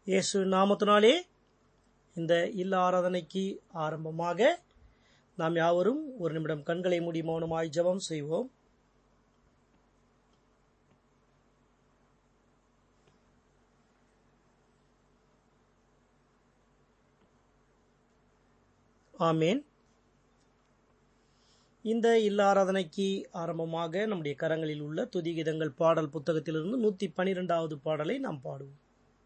இயேசு நாமத்தினாலே இந்த இல்ல ஆராதனைக்கு ஆரம்பமாக நாம் யாவரும் ஒரு நிமிடம் கண்களை மூடி மௌனமாய் ஜெபம் செய்வோம் ஆமேன் இந்த இல்ல ஆராதனைக்கு ஆரம்பமாக நம்முடைய கரங்களில் உள்ள துதிகிதங்கள் பாடல் புத்தகத்திலிருந்து நூத்தி பனிரெண்டாவது பாடலை நாம் பாடுவோம்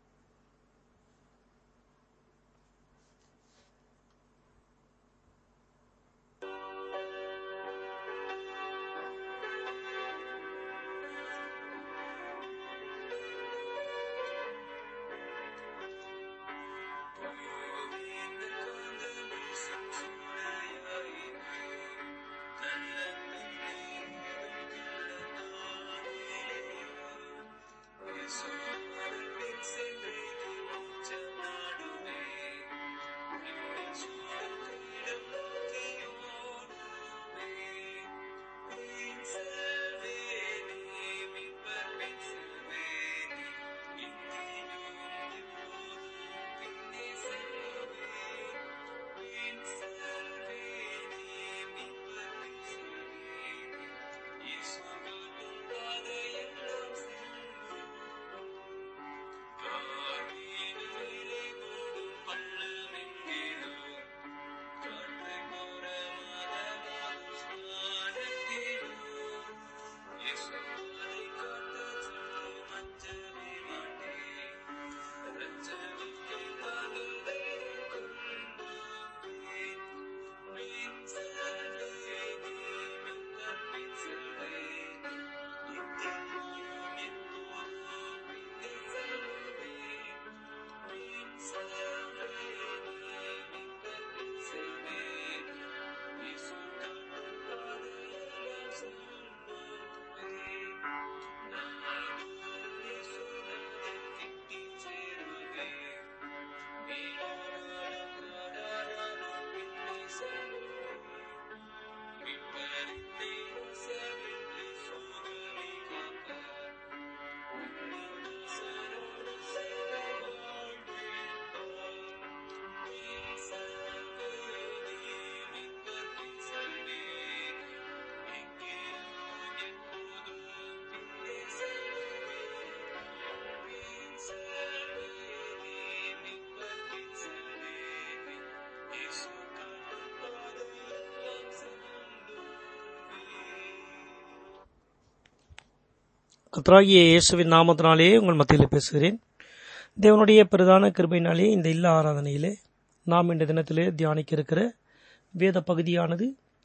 கத்ராகிய இயேசுவின் நாமத்தினாலே உங்கள் மத்தியில் பேசுகிறேன் தேவனுடைய பிரதான கிருபையினாலே இந்த இல்ல ஆராதனையிலே நாம் இந்த தினத்திலே தியானிக்க இருக்கிற வேத பகுதியானது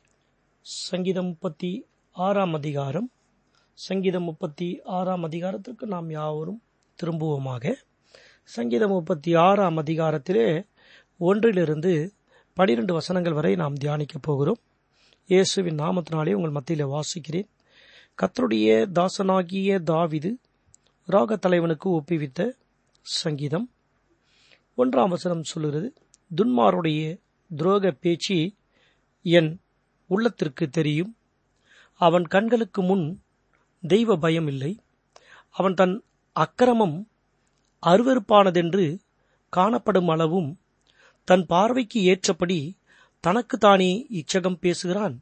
சங்கீதம் முப்பத்தி ஆறாம் அதிகாரம் சங்கீதம் முப்பத்தி ஆறாம் அதிகாரத்திற்கு நாம் யாவரும் திரும்புவோமாக சங்கீதம் முப்பத்தி ஆறாம் அதிகாரத்திலே ஒன்றிலிருந்து பனிரெண்டு வசனங்கள் வரை நாம் தியானிக்கப் போகிறோம் இயேசுவின் நாமத்தினாலே உங்கள் மத்தியில் வாசிக்கிறேன் கத்தருடைய தாசனாகிய தாவிது ராக தலைவனுக்கு ஒப்புவித்த சங்கீதம் ஒன்றாம் வசனம் சொல்லுகிறது துன்மாருடைய துரோக பேச்சு என் உள்ளத்திற்கு தெரியும் அவன் கண்களுக்கு முன் தெய்வ பயம் இல்லை அவன் தன் அக்கிரமம் அருவறுப்பானதென்று காணப்படும் அளவும் தன் பார்வைக்கு ஏற்றபடி தனக்குத்தானே இச்சகம் பேசுகிறான்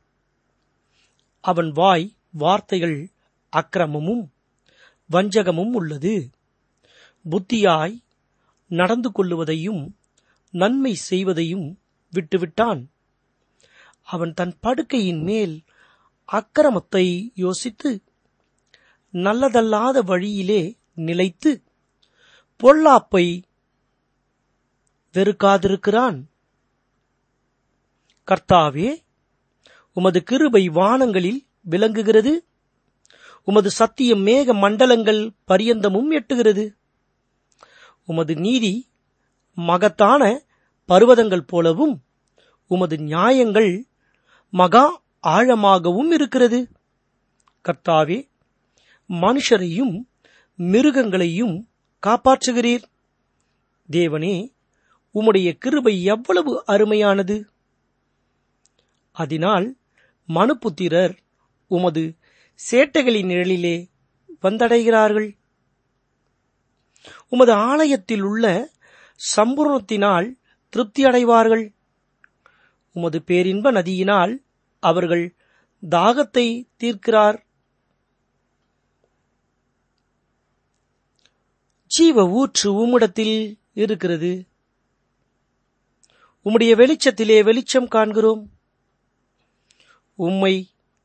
அவன் வாய் வார்த்தைகள் அக்கிரமமும் வஞ்சகமும் உள்ளது புத்தியாய் நடந்து கொள்ளுவதையும் நன்மை செய்வதையும் விட்டுவிட்டான் அவன் தன் படுக்கையின் மேல் அக்கிரமத்தை யோசித்து நல்லதல்லாத வழியிலே நிலைத்து பொல்லாப்பை வெறுக்காதிருக்கிறான் கர்த்தாவே உமது கிருபை வானங்களில் விளங்குகிறது உமது சத்தியம் மேக மண்டலங்கள் பரியந்தமும் எட்டுகிறது உமது நீதி மகத்தான பர்வதங்கள் போலவும் உமது நியாயங்கள் மகா ஆழமாகவும் இருக்கிறது கர்த்தாவே மனுஷரையும் மிருகங்களையும் காப்பாற்றுகிறீர் தேவனே உம்முடைய கிருபை எவ்வளவு அருமையானது அதனால் மனுபுத்திரர் உமது சேட்டைகளின் நிழலிலே வந்தடைகிறார்கள் உமது ஆலயத்தில் உள்ள சம்பூர்ணத்தினால் திருப்தி அடைவார்கள் உமது பேரின்ப நதியினால் அவர்கள் தாகத்தை தீர்க்கிறார் ஜீவ ஊற்று உம்மிடத்தில் இருக்கிறது உம்முடைய வெளிச்சத்திலே வெளிச்சம் காண்கிறோம் உம்மை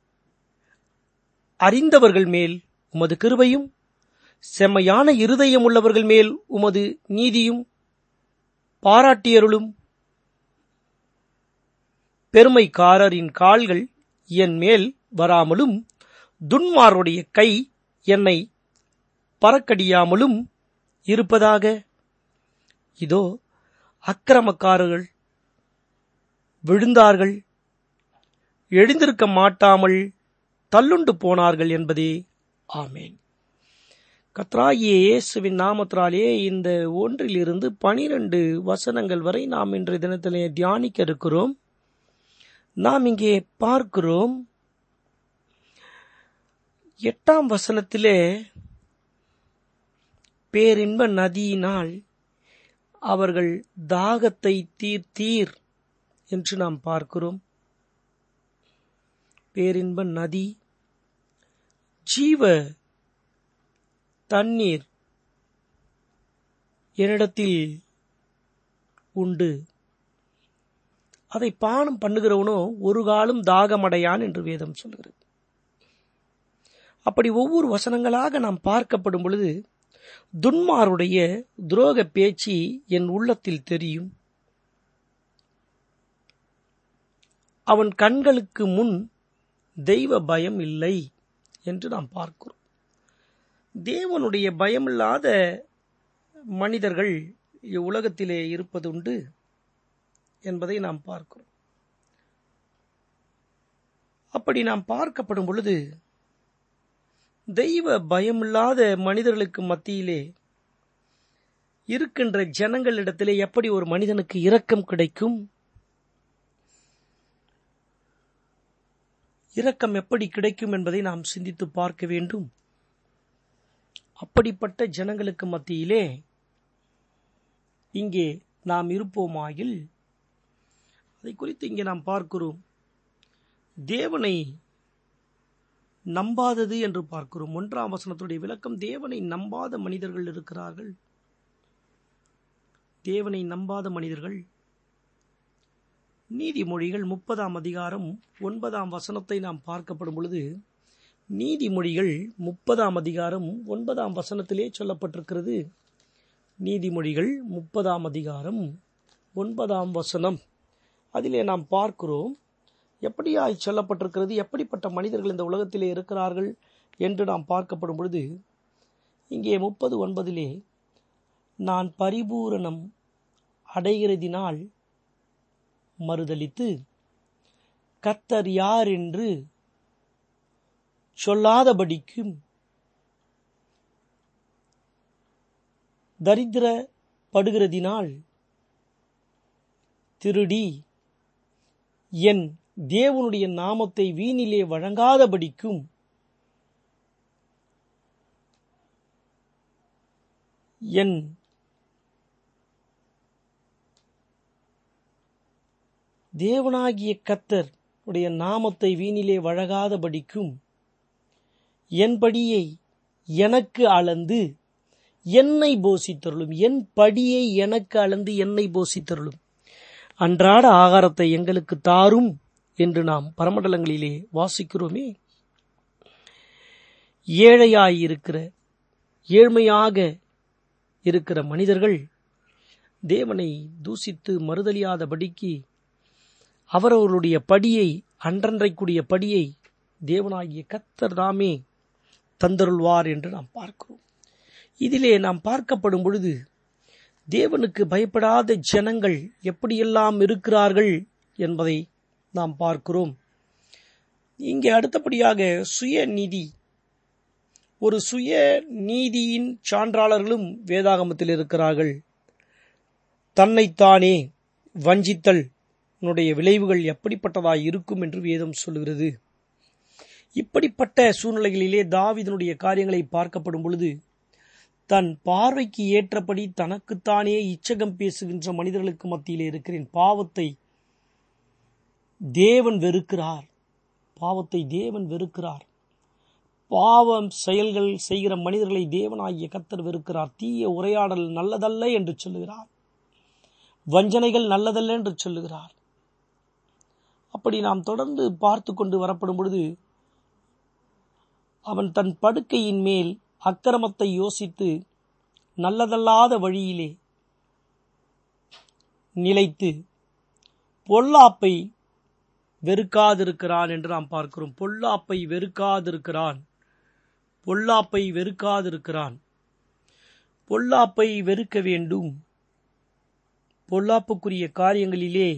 அறிந்தவர்கள் மேல் உமது கிருபையும் செம்மையான இருதயம் உள்ளவர்கள் மேல் உமது நீதியும் பாராட்டியருளும் பெருமைக்காரரின் கால்கள் என் மேல் வராமலும் துன்மாருடைய கை என்னை பறக்கடியாமலும் இருப்பதாக இதோ அக்கிரமக்காரர்கள் விழுந்தார்கள் எழுந்திருக்க மாட்டாமல் தள்ளுண்டு போனார்கள் என்பதே ஆமேன் கத்ராகிய இயேசுவின் நாமத்தினாலே இந்த ஒன்றிலிருந்து பனிரெண்டு வசனங்கள் வரை நாம் இன்றைய தினத்திலே தியானிக்க இருக்கிறோம் நாம் இங்கே பார்க்கிறோம் எட்டாம் வசனத்திலே பேரின்ப நதியினால் அவர்கள் தாகத்தை தீர்த்தீர் என்று நாம் பார்க்கிறோம் பேரின்ப நதி ஜீவ தண்ணீர் என்னிடத்தில் உண்டு அதை பானம் பண்ணுகிறவனோ ஒரு காலம் தாகமடையான் என்று வேதம் சொல்கிறது அப்படி ஒவ்வொரு வசனங்களாக நாம் பார்க்கப்படும் பொழுது துன்மாருடைய துரோக பேச்சு என் உள்ளத்தில் தெரியும் அவன் கண்களுக்கு முன் தெய்வ பயம் இல்லை என்று நாம் பார்க்கிறோம் தேவனுடைய பயமில்லாத மனிதர்கள் இவ்வுலகத்திலே இருப்பதுண்டு என்பதை நாம் பார்க்கிறோம் அப்படி நாம் பார்க்கப்படும் பொழுது தெய்வ பயமில்லாத மனிதர்களுக்கு மத்தியிலே இருக்கின்ற ஜனங்களிடத்திலே எப்படி ஒரு மனிதனுக்கு இரக்கம் கிடைக்கும் இரக்கம் எப்படி கிடைக்கும் என்பதை நாம் சிந்தித்து பார்க்க வேண்டும் அப்படிப்பட்ட ஜனங்களுக்கு மத்தியிலே இங்கே நாம் இருப்போமாயில் அதை குறித்து இங்கே நாம் பார்க்கிறோம் தேவனை நம்பாதது என்று பார்க்கிறோம் ஒன்றாம் வசனத்துடைய விளக்கம் தேவனை நம்பாத மனிதர்கள் இருக்கிறார்கள் தேவனை நம்பாத மனிதர்கள் நீதிமொழிகள் முப்பதாம் அதிகாரம் ஒன்பதாம் வசனத்தை நாம் பார்க்கப்படும் பொழுது நீதிமொழிகள் முப்பதாம் அதிகாரம் ஒன்பதாம் வசனத்திலே சொல்லப்பட்டிருக்கிறது நீதிமொழிகள் முப்பதாம் அதிகாரம் ஒன்பதாம் வசனம் அதிலே நாம் பார்க்கிறோம் எப்படியாய் சொல்லப்பட்டிருக்கிறது எப்படிப்பட்ட மனிதர்கள் இந்த உலகத்திலே இருக்கிறார்கள் என்று நாம் பார்க்கப்படும் பொழுது இங்கே முப்பது ஒன்பதிலே நான் பரிபூரணம் அடைகிறதினால் மறுதலித்து கத்தர் யார் என்று சொல்லாதபடிக்கும் தரித்திரப்படுகிறதினால் திருடி என் தேவனுடைய நாமத்தை வீணிலே வழங்காதபடிக்கும் என் தேவனாகிய கத்தர் உடைய நாமத்தை வீணிலே வழங்காதபடிக்கும் என் படியை எனக்கு அளந்து என்னை போசித்தருளும் என் படியை எனக்கு அளந்து என்னை போசித்தருளும் அன்றாட ஆகாரத்தை எங்களுக்கு தாரும் என்று நாம் பரமண்டலங்களிலே வாசிக்கிறோமே ஏழையாயிருக்கிற ஏழ்மையாக இருக்கிற மனிதர்கள் தேவனை தூசித்து மறுதலியாதபடிக்கு அவரவர்களுடைய படியை அன்றன்றைக்குரிய படியை தேவனாகிய கத்தர் தாமே தந்தருள்வார் என்று நாம் பார்க்கிறோம் இதிலே நாம் பார்க்கப்படும் பொழுது தேவனுக்கு பயப்படாத ஜனங்கள் எப்படியெல்லாம் இருக்கிறார்கள் என்பதை நாம் பார்க்கிறோம் இங்கே அடுத்தபடியாக சுய நீதி ஒரு சுய நீதியின் சான்றாளர்களும் வேதாகமத்தில் இருக்கிறார்கள் தன்னைத்தானே வஞ்சித்தல் உன்னுடைய விளைவுகள் எப்படிப்பட்டதாய் இருக்கும் என்று வேதம் சொல்லுகிறது இப்படிப்பட்ட சூழ்நிலைகளிலே தாவிதனுடைய காரியங்களை பார்க்கப்படும் பொழுது தன் பார்வைக்கு ஏற்றபடி தனக்குத்தானே இச்சகம் பேசுகின்ற மனிதர்களுக்கு மத்தியிலே இருக்கிறேன் பாவத்தை தேவன் வெறுக்கிறார் பாவத்தை தேவன் வெறுக்கிறார் பாவம் செயல்கள் செய்கிற மனிதர்களை தேவனாகிய கத்தர் வெறுக்கிறார் தீய உரையாடல் நல்லதல்ல என்று சொல்லுகிறார் வஞ்சனைகள் நல்லதல்ல என்று சொல்லுகிறார் அப்படி நாம் தொடர்ந்து பார்த்து கொண்டு வரப்படும் பொழுது அவன் தன் படுக்கையின் மேல் அக்கிரமத்தை யோசித்து நல்லதல்லாத வழியிலே நிலைத்து பொல்லாப்பை வெறுக்காதிருக்கிறான் என்று நாம் பார்க்கிறோம் பொல்லாப்பை வெறுக்காதிருக்கிறான் பொல்லாப்பை வெறுக்காதிருக்கிறான் பொல்லாப்பை வெறுக்க வேண்டும் பொல்லாப்புக்குரிய காரியங்களிலே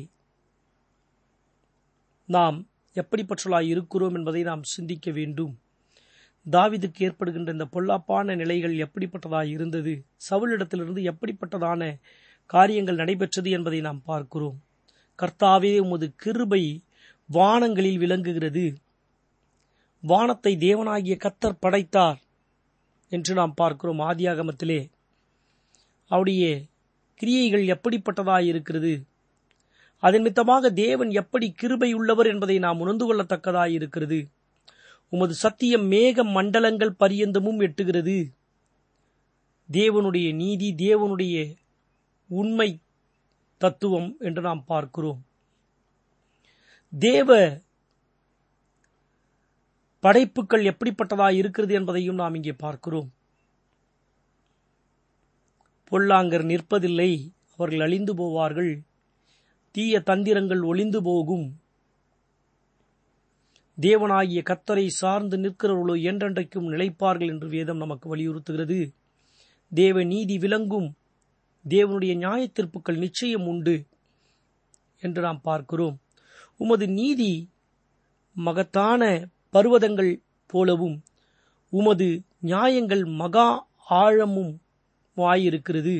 நாம் எப்படிப்பட்டவர்களாய் இருக்கிறோம் என்பதை நாம் சிந்திக்க வேண்டும் தாவிதுக்கு ஏற்படுகின்ற இந்த பொல்லாப்பான நிலைகள் எப்படிப்பட்டதாய் இருந்தது சவுளிடத்திலிருந்து எப்படிப்பட்டதான காரியங்கள் நடைபெற்றது என்பதை நாம் பார்க்கிறோம் கர்த்தாவே உமது கிருபை வானங்களில் விளங்குகிறது வானத்தை தேவனாகிய கத்தர் படைத்தார் என்று நாம் பார்க்கிறோம் ஆதியாகமத்திலே அவருடைய கிரியைகள் எப்படிப்பட்டதாய் இருக்கிறது அதன் மித்தமாக தேவன் எப்படி கிருபை உள்ளவர் என்பதை நாம் உணர்ந்து கொள்ளத்தக்கதாய் இருக்கிறது உமது சத்தியம் மேக மண்டலங்கள் பரியந்தமும் எட்டுகிறது தேவனுடைய நீதி தேவனுடைய உண்மை தத்துவம் என்று நாம் பார்க்கிறோம் தேவ படைப்புகள் எப்படிப்பட்டதாய் இருக்கிறது என்பதையும் நாம் இங்கே பார்க்கிறோம் பொல்லாங்கர் நிற்பதில்லை அவர்கள் அழிந்து போவார்கள் தீய தந்திரங்கள் ஒளிந்து போகும் தேவனாகிய கத்தரை சார்ந்து நிற்கிறவர்களோ என்றென்றைக்கும் நிலைப்பார்கள் என்று வேதம் நமக்கு வலியுறுத்துகிறது தேவ நீதி விளங்கும் தேவனுடைய நியாயத்தீர்ப்புகள் நிச்சயம் உண்டு என்று நாம் பார்க்கிறோம் உமது நீதி மகத்தான பர்வதங்கள் போலவும் உமது நியாயங்கள் மகா ஆழமும் ஆயிருக்கிறது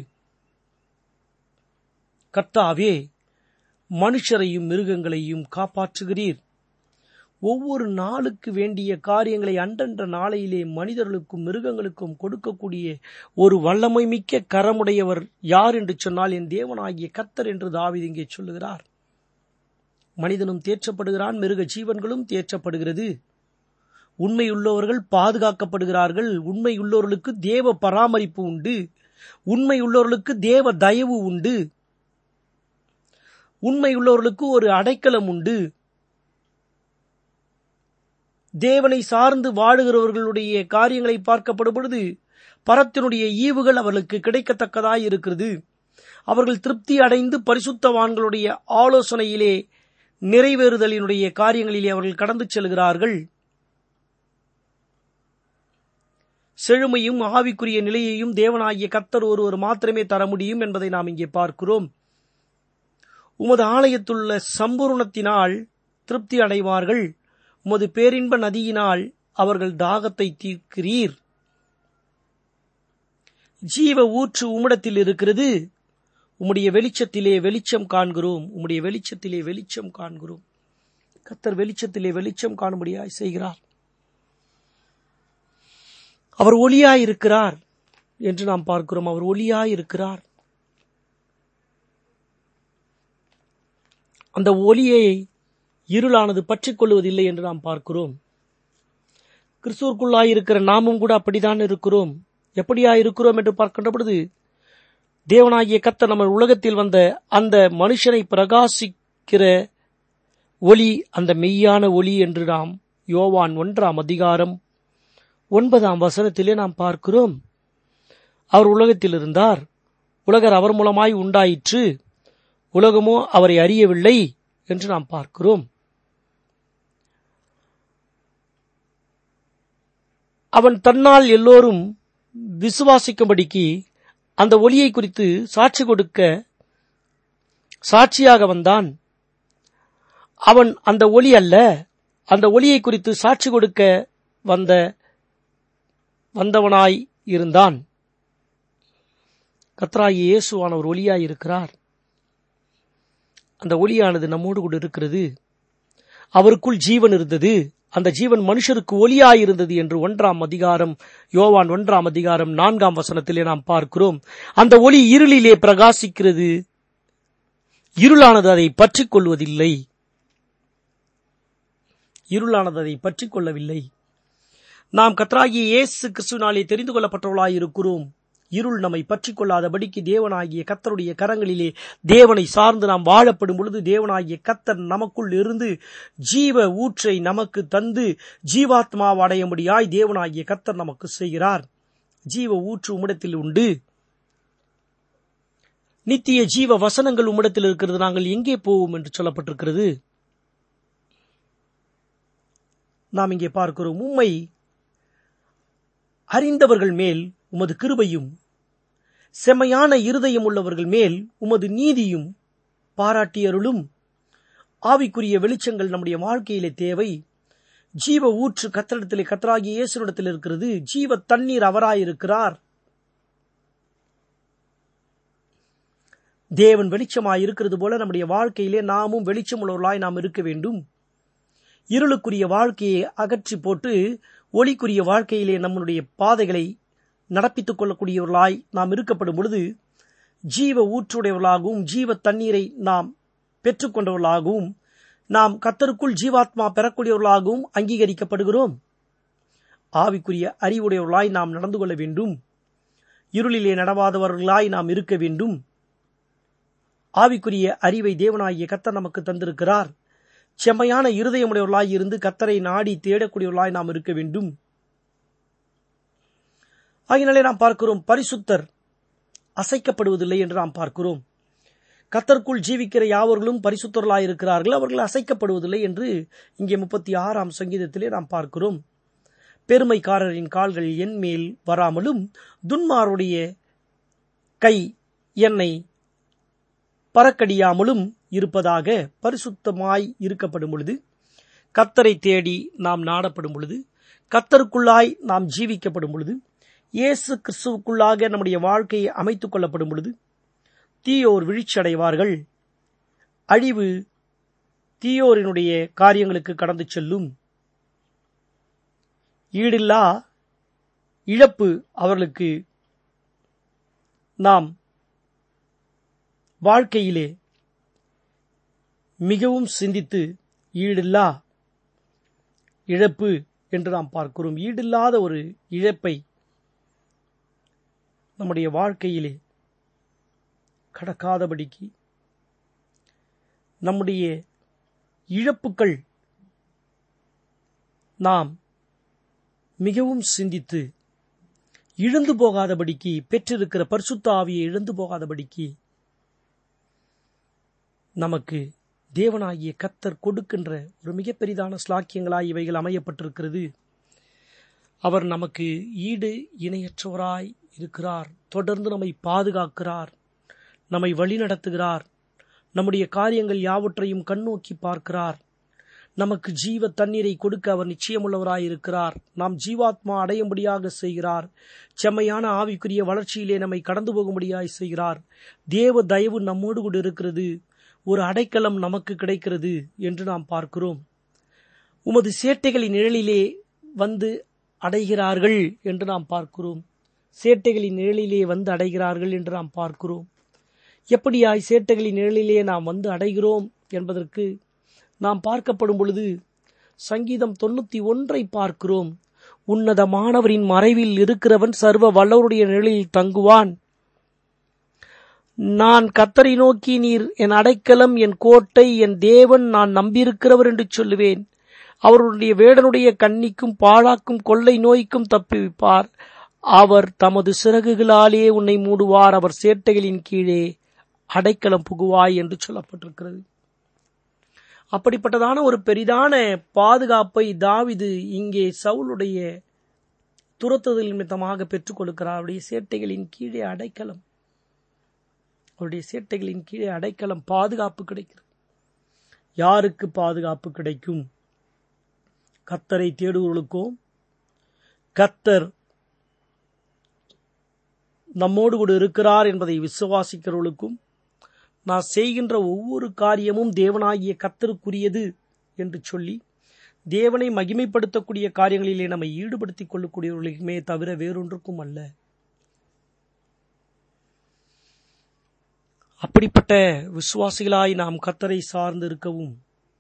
கர்த்தாவே மனுஷரையும் மிருகங்களையும் காப்பாற்றுகிறீர் ஒவ்வொரு நாளுக்கு வேண்டிய காரியங்களை அன்றன்ற நாளையிலே மனிதர்களுக்கும் மிருகங்களுக்கும் கொடுக்கக்கூடிய ஒரு வல்லமை மிக்க கரமுடையவர் யார் என்று சொன்னால் என் தேவனாகிய கத்தர் என்று தாவிது இங்கே சொல்லுகிறார் மனிதனும் தேற்றப்படுகிறான் மிருக ஜீவன்களும் தேற்றப்படுகிறது உண்மையுள்ளவர்கள் பாதுகாக்கப்படுகிறார்கள் உண்மையுள்ளவர்களுக்கு தேவ பராமரிப்பு உண்டு உண்மையுள்ளவர்களுக்கு தேவ தயவு உண்டு உண்மையுள்ளவர்களுக்கு ஒரு அடைக்கலம் உண்டு தேவனை சார்ந்து வாழுகிறவர்களுடைய காரியங்களை பார்க்கப்படும் பொழுது பரத்தினுடைய ஈவுகள் அவர்களுக்கு கிடைக்கத்தக்கதாய் இருக்கிறது அவர்கள் திருப்தி அடைந்து பரிசுத்தவான்களுடைய ஆலோசனையிலே நிறைவேறுதலினுடைய காரியங்களிலே அவர்கள் கடந்து செல்கிறார்கள் செழுமையும் ஆவிக்குரிய நிலையையும் தேவனாகிய கத்தர் ஒருவர் மாத்திரமே தர முடியும் என்பதை நாம் இங்கே பார்க்கிறோம் உமது ஆலயத்துள்ள சம்பூர்ணத்தினால் திருப்தி அடைவார்கள் உமது பேரின்ப நதியினால் அவர்கள் தாகத்தை தீர்க்கிறீர் ஜீவ ஊற்று உம்மிடத்தில் இருக்கிறது உம்முடைய வெளிச்சத்திலே வெளிச்சம் காண்கிறோம் உம்முடைய வெளிச்சத்திலே வெளிச்சம் காண்கிறோம் கத்தர் வெளிச்சத்திலே வெளிச்சம் காணும்படியாய் செய்கிறார் அவர் ஒளியாயிருக்கிறார் என்று நாம் பார்க்கிறோம் அவர் ஒளியாயிருக்கிறார் அந்த ஒளியை இருளானது பற்றிக் கொள்வதில்லை என்று நாம் பார்க்கிறோம் கிறிஸ்துவுக்குள்ளாயிருக்கிற நாமும் கூட அப்படித்தான் இருக்கிறோம் எப்படியா இருக்கிறோம் என்று பார்க்கின்ற பொழுது தேவனாகிய கத்த நம்ம உலகத்தில் வந்த அந்த மனுஷனை பிரகாசிக்கிற ஒளி அந்த மெய்யான ஒளி என்று நாம் யோவான் ஒன்றாம் அதிகாரம் ஒன்பதாம் வசனத்திலே நாம் பார்க்கிறோம் அவர் உலகத்தில் இருந்தார் உலகர் அவர் மூலமாய் உண்டாயிற்று உலகமோ அவரை அறியவில்லை என்று நாம் பார்க்கிறோம் அவன் தன்னால் எல்லோரும் விசுவாசிக்கும்படிக்கு அந்த ஒளியை குறித்து சாட்சி கொடுக்க சாட்சியாக வந்தான் அவன் அந்த ஒளி அல்ல அந்த ஒளியை குறித்து சாட்சி கொடுக்க வந்த வந்தவனாய் இருந்தான் கத்ராயி இயேசுவானவர் ஒளியாய் இருக்கிறார் அந்த ஒளியானது நம்மோடு கூட இருக்கிறது அவருக்குள் ஜீவன் இருந்தது அந்த ஜீவன் மனுஷருக்கு ஒளியாயிருந்தது என்று ஒன்றாம் அதிகாரம் யோவான் ஒன்றாம் அதிகாரம் நான்காம் வசனத்திலே நாம் பார்க்கிறோம் அந்த ஒளி இருளிலே பிரகாசிக்கிறது இருளானது அதை பற்றிக் கொள்வதில்லை இருளானது அதை பற்றிக் கொள்ளவில்லை நாம் கத்ராகிய இயேசு கிறிஸ்துவினாலே தெரிந்து கொள்ளப்பட்டவர்களாய் இருக்கிறோம் இருள் நம்மை பற்றிக் கொள்ளாதபடிக்கு தேவனாகிய கத்தருடைய கரங்களிலே தேவனை சார்ந்து நாம் வாழப்படும் பொழுது தேவனாகிய கத்தர் நமக்குள் இருந்து ஜீவ ஊற்றை நமக்கு தந்து ஜீவாத்மாவை அடையும்படியாய் தேவனாகிய கத்தர் நமக்கு செய்கிறார் ஜீவ ஊற்று உம்மிடத்தில் உண்டு நித்திய ஜீவ வசனங்கள் உம்மிடத்தில் இருக்கிறது நாங்கள் எங்கே போவோம் என்று சொல்லப்பட்டிருக்கிறது நாம் இங்கே பார்க்கிறோம் உம்மை அறிந்தவர்கள் மேல் உமது கிருபையும் செம்மையான இருதயம் உள்ளவர்கள் மேல் உமது நீதியும் பாராட்டியருளும் ஆவிக்குரிய வெளிச்சங்கள் நம்முடைய வாழ்க்கையிலே தேவை ஜீவ ஊற்று கத்தரிடத்திலே கத்தராகிய இயேசுனிடத்தில் இருக்கிறது ஜீவ தண்ணீர் அவராயிருக்கிறார் தேவன் வெளிச்சமாய் இருக்கிறது போல நம்முடைய வாழ்க்கையிலே நாமும் வெளிச்சம் உள்ளவர்களாய் நாம் இருக்க வேண்டும் இருளுக்குரிய வாழ்க்கையை அகற்றி போட்டு ஒளிக்குரிய வாழ்க்கையிலே நம்முடைய பாதைகளை நடப்பித்துக் கொள்ளக்கூடியவர்களாய் நாம் இருக்கப்படும் பொழுது ஜீவ ஊற்றுடையவர்களாகவும் ஜீவ தண்ணீரை நாம் பெற்றுக்கொண்டவர்களாகவும் நாம் கத்தருக்குள் ஜீவாத்மா பெறக்கூடியவர்களாகவும் அங்கீகரிக்கப்படுகிறோம் ஆவிக்குரிய அறிவுடையவர்களாய் நாம் நடந்து கொள்ள வேண்டும் இருளிலே நடவாதவர்களாய் நாம் இருக்க வேண்டும் ஆவிக்குரிய அறிவை தேவனாகிய கத்தர் நமக்கு தந்திருக்கிறார் செம்மையான இருதயமுடையவர்களாய் இருந்து கத்தரை நாடி தேடக்கூடியவர்களாய் நாம் இருக்க வேண்டும் ஆகினாலே நாம் பார்க்கிறோம் பரிசுத்தர் அசைக்கப்படுவதில்லை என்று நாம் பார்க்கிறோம் கத்தருக்குள் ஜீவிக்கிற யாவர்களும் பரிசுத்தர்களாய் இருக்கிறார்கள் அவர்கள் அசைக்கப்படுவதில்லை என்று இங்கே முப்பத்தி ஆறாம் சங்கீதத்திலே நாம் பார்க்கிறோம் பெருமைக்காரரின் கால்கள் என் மேல் வராமலும் துன்மாருடைய கை என்னை பறக்கடியாமலும் இருப்பதாக பரிசுத்தமாய் இருக்கப்படும் பொழுது கத்தரை தேடி நாம் நாடப்படும் பொழுது கத்தருக்குள்ளாய் நாம் ஜீவிக்கப்படும் பொழுது இயேசு கிறிஸ்துவுக்குள்ளாக நம்முடைய வாழ்க்கையை அமைத்துக் கொள்ளப்படும் பொழுது தீயோர் வீழ்ச்சியடைவார்கள் அழிவு தீயோரினுடைய காரியங்களுக்கு கடந்து செல்லும் ஈடில்லா இழப்பு அவர்களுக்கு நாம் வாழ்க்கையிலே மிகவும் சிந்தித்து ஈடில்லா இழப்பு என்று நாம் பார்க்கிறோம் ஈடில்லாத ஒரு இழப்பை நம்முடைய வாழ்க்கையிலே கடக்காதபடிக்கு நம்முடைய இழப்புக்கள் நாம் மிகவும் சிந்தித்து இழந்து போகாதபடிக்கு பெற்றிருக்கிற பரிசுத்த ஆவியை இழந்து போகாதபடிக்கு நமக்கு தேவனாகிய கத்தர் கொடுக்கின்ற ஒரு மிகப்பெரிதான ஸ்லாக்கியங்களாய் இவைகள் அமையப்பட்டிருக்கிறது அவர் நமக்கு ஈடு இணையற்றவராய் இருக்கிறார் தொடர்ந்து நம்மை பாதுகாக்கிறார் நம்மை வழிநடத்துகிறார் நம்முடைய காரியங்கள் யாவற்றையும் கண்ணோக்கி பார்க்கிறார் நமக்கு ஜீவ தண்ணீரை கொடுக்க அவர் நிச்சயமுள்ளவராய் இருக்கிறார் நாம் ஜீவாத்மா அடையும்படியாக செய்கிறார் செம்மையான ஆவிக்குரிய வளர்ச்சியிலே நம்மை கடந்து போகும்படியாய் செய்கிறார் தேவ தயவு நம்மோடு கூட இருக்கிறது ஒரு அடைக்கலம் நமக்கு கிடைக்கிறது என்று நாம் பார்க்கிறோம் உமது சேட்டைகளின் நிழலிலே வந்து அடைகிறார்கள் என்று நாம் பார்க்கிறோம் சேட்டைகளின் நிழலிலே வந்து அடைகிறார்கள் என்று நாம் பார்க்கிறோம் எப்படியாய் சேட்டைகளின் நிழலிலே நாம் வந்து அடைகிறோம் என்பதற்கு நாம் பார்க்கப்படும் பொழுது சங்கீதம் தொண்ணூத்தி ஒன்றை பார்க்கிறோம் உன்னதமானவரின் மறைவில் இருக்கிறவன் சர்வ வல்லவருடைய நிழலில் தங்குவான் நான் கத்தரை நோக்கி நீர் என் அடைக்கலம் என் கோட்டை என் தேவன் நான் நம்பியிருக்கிறவர் என்று சொல்லுவேன் அவருடைய வேடனுடைய கண்ணிக்கும் பாழாக்கும் கொள்ளை நோய்க்கும் தப்பிவிப்பார் அவர் தமது சிறகுகளாலே உன்னை மூடுவார் அவர் சேட்டைகளின் கீழே அடைக்கலம் புகுவாய் என்று சொல்லப்பட்டிருக்கிறது அப்படிப்பட்டதான ஒரு பெரிதான பாதுகாப்பை தாவிது இங்கே சவுளுடைய துரத்துதல் நிமித்தமாக பெற்றுக் கொடுக்கிறார் அவருடைய சேட்டைகளின் கீழே அடைக்கலம் அவருடைய சேட்டைகளின் கீழே அடைக்கலம் பாதுகாப்பு கிடைக்கிறது யாருக்கு பாதுகாப்பு கிடைக்கும் கத்தரை தேடுவர்களுக்கோ கத்தர் நம்மோடு கூட இருக்கிறார் என்பதை விசுவாசிக்கிறவர்களுக்கும் நான் செய்கின்ற ஒவ்வொரு காரியமும் தேவனாகிய கத்தருக்குரியது என்று சொல்லி தேவனை மகிமைப்படுத்தக்கூடிய காரியங்களிலே நம்மை ஈடுபடுத்திக் கொள்ளக்கூடியவர்களுக்குமே தவிர வேறொன்றுக்கும் அல்ல அப்படிப்பட்ட விசுவாசிகளாய் நாம் கத்தரை சார்ந்து இருக்கவும்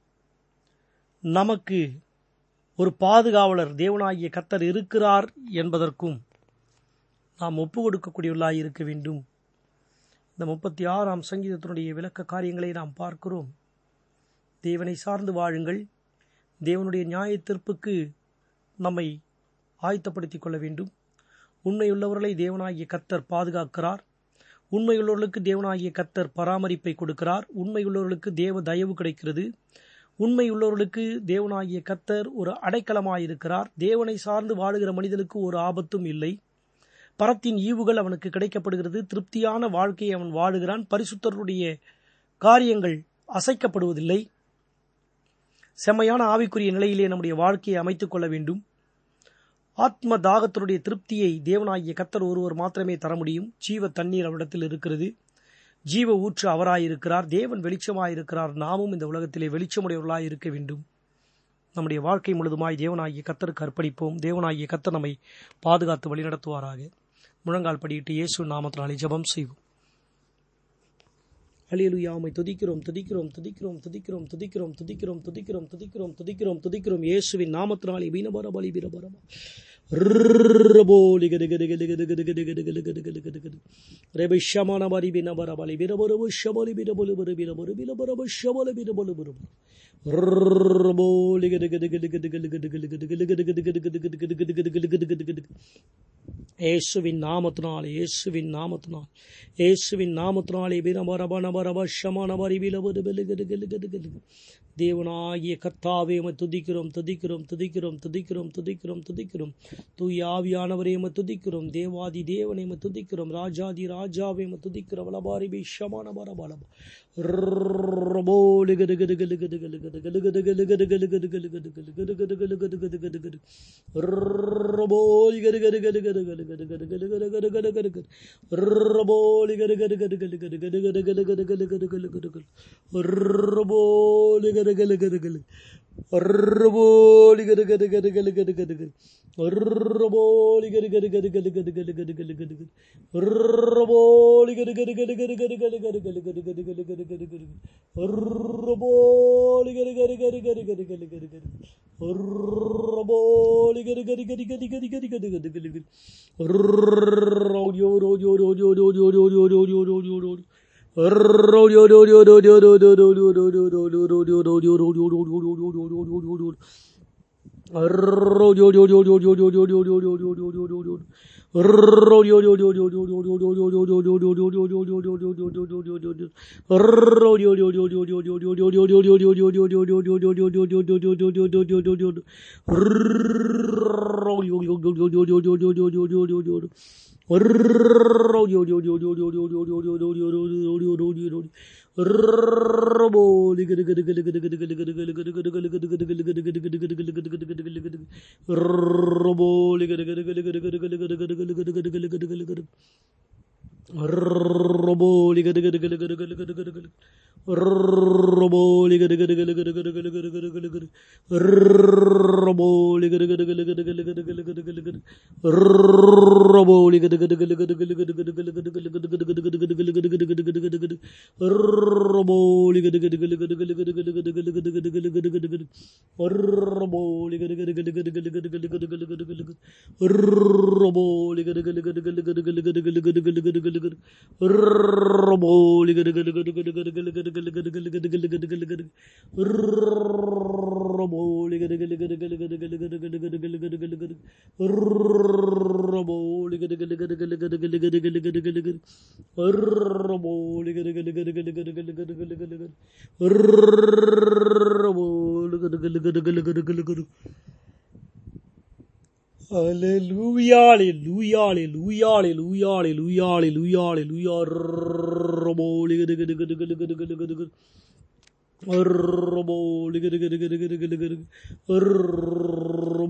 நமக்கு ஒரு பாதுகாவலர் தேவனாகிய கத்தர் இருக்கிறார் என்பதற்கும் நாம் ஒப்பு கொடுக்கக்கூடியவர்களாய் இருக்க வேண்டும் இந்த முப்பத்தி ஆறாம் சங்கீதத்தினுடைய விளக்க காரியங்களை நாம் பார்க்கிறோம் தேவனை சார்ந்து வாழுங்கள் தேவனுடைய நியாய தீர்ப்புக்கு நம்மை ஆயத்தப்படுத்திக் கொள்ள வேண்டும் உண்மையுள்ளவர்களை தேவனாகிய கத்தர் பாதுகாக்கிறார் உண்மையுள்ளவர்களுக்கு தேவனாகிய கத்தர் பராமரிப்பை கொடுக்கிறார் உண்மையுள்ளவர்களுக்கு தேவ தயவு கிடைக்கிறது உண்மையுள்ளவர்களுக்கு தேவனாகிய கத்தர் ஒரு அடைக்கலமாயிருக்கிறார் தேவனை சார்ந்து வாழுகிற மனிதனுக்கு ஒரு ஆபத்தும் இல்லை பரத்தின் ஈவுகள் அவனுக்கு கிடைக்கப்படுகிறது திருப்தியான வாழ்க்கையை அவன் வாழுகிறான் பரிசுத்தருடைய காரியங்கள் அசைக்கப்படுவதில்லை செம்மையான ஆவிக்குரிய நிலையிலே நம்முடைய வாழ்க்கையை அமைத்துக் கொள்ள வேண்டும் ஆத்ம தாகத்தினுடைய திருப்தியை தேவனாகிய கத்தர் ஒருவர் மாத்திரமே தர முடியும் ஜீவ தண்ணீர் அவரிடத்தில் இருக்கிறது ஜீவ ஊற்று அவராயிருக்கிறார் தேவன் வெளிச்சமாயிருக்கிறார் நாமும் இந்த உலகத்திலே வெளிச்சமுடையவர்களாய் இருக்க வேண்டும் நம்முடைய வாழ்க்கை முழுதுமாய் தேவனாகிய கத்தருக்கு அர்ப்பணிப்போம் தேவனாகிய கத்தர் நம்மை பாதுகாத்து வழிநடத்துவாராக முழங்கால் படியிட்டு இயேசு நாமத்தினாலே ஜெபம் செய்வோம் அலியலுயா உம்மை துதிக்கிறோம் துதிக்கிறோம் துதிக்கிறோம் துதிக்கிறோம் துதிக்கிறோம் துதிக்கிறோம் துதிக்கிறோம் துதிக்கிறோம் துதிக்கிறோம் துதிக்கிறோம் இயேசுவின் நாமத்தினாலே வீணபர பலி வீரபரமா ஷமான பரி வினபர பலி வீரபரபு ஷபலி வீரபொலு பரு வீரபொரு வீரபரபு ஷபல வீரபொலு பருபு இயேசுவின் நாமத்தினால் இயேசுவின் நாமத்தினால் இயேசுவின் நாமத்தினாலே வீரபரபனபரப ஷமான பரி வீரபொரு வெலுகெலுகெலுகெலுகெலுகு தேவனாகிய கர்த்தாவே உம்மை துதிக்கிறோம் துதிக்கிறோம் துதிக்கிறோம் துதிக்கிறோம் துதிக்கிறோம் துதிக்கிறோம் தூய ஆவியானவரே உம்மை துதிக்கிறோம் தேவாதி தேவனை உம்மை துதிக்கிறோம் ராஜாதி ராஜாவை உம்மை துதிக்கிறோம் வலபாரி பிஷமான பரபலம் Hallelujah, hallelujah, hallelujah, hallelujah, hallelujah, hallelujah, hallelujah. Roboli, gada, gada, gada, gada, gada, gada, gada, gada. Roboli, gada, gada, gada, gada, gada, gada, gada.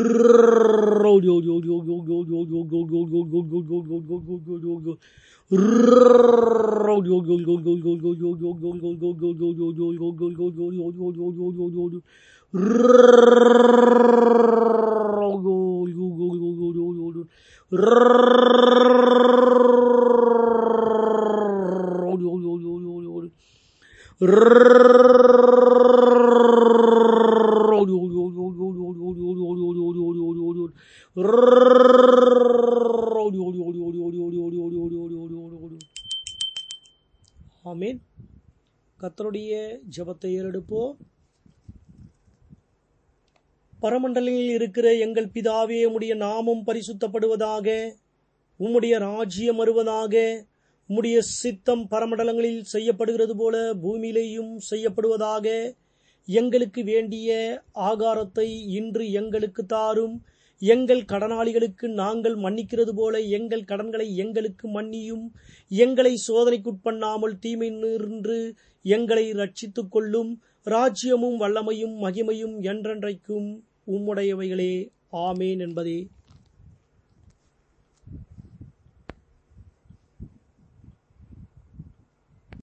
ஆமீன் கத்தருடைய ஜபத்தை ஏறெடுப்போம் பரமண்டலில் இருக்கிற எங்கள் பிதாவே உம்முடைய நாமம் பரிசுத்தப்படுவதாக உம்முடைய ராஜ்யம் வருவதாக உம்முடைய சித்தம் பரமண்டலங்களில் செய்யப்படுகிறது போல பூமியிலேயும் செய்யப்படுவதாக எங்களுக்கு வேண்டிய ஆகாரத்தை இன்று எங்களுக்கு தாரும் எங்கள் கடனாளிகளுக்கு நாங்கள் மன்னிக்கிறது போல எங்கள் கடன்களை எங்களுக்கு மன்னியும் எங்களை சோதனைக்குட்பண்ணாமல் தீமை நின்று எங்களை ரட்சித்துக் கொள்ளும் ராஜ்யமும் வல்லமையும் மகிமையும் என்றென்றைக்கும் உம்முடையவைகளே ஆமேன் என்பதே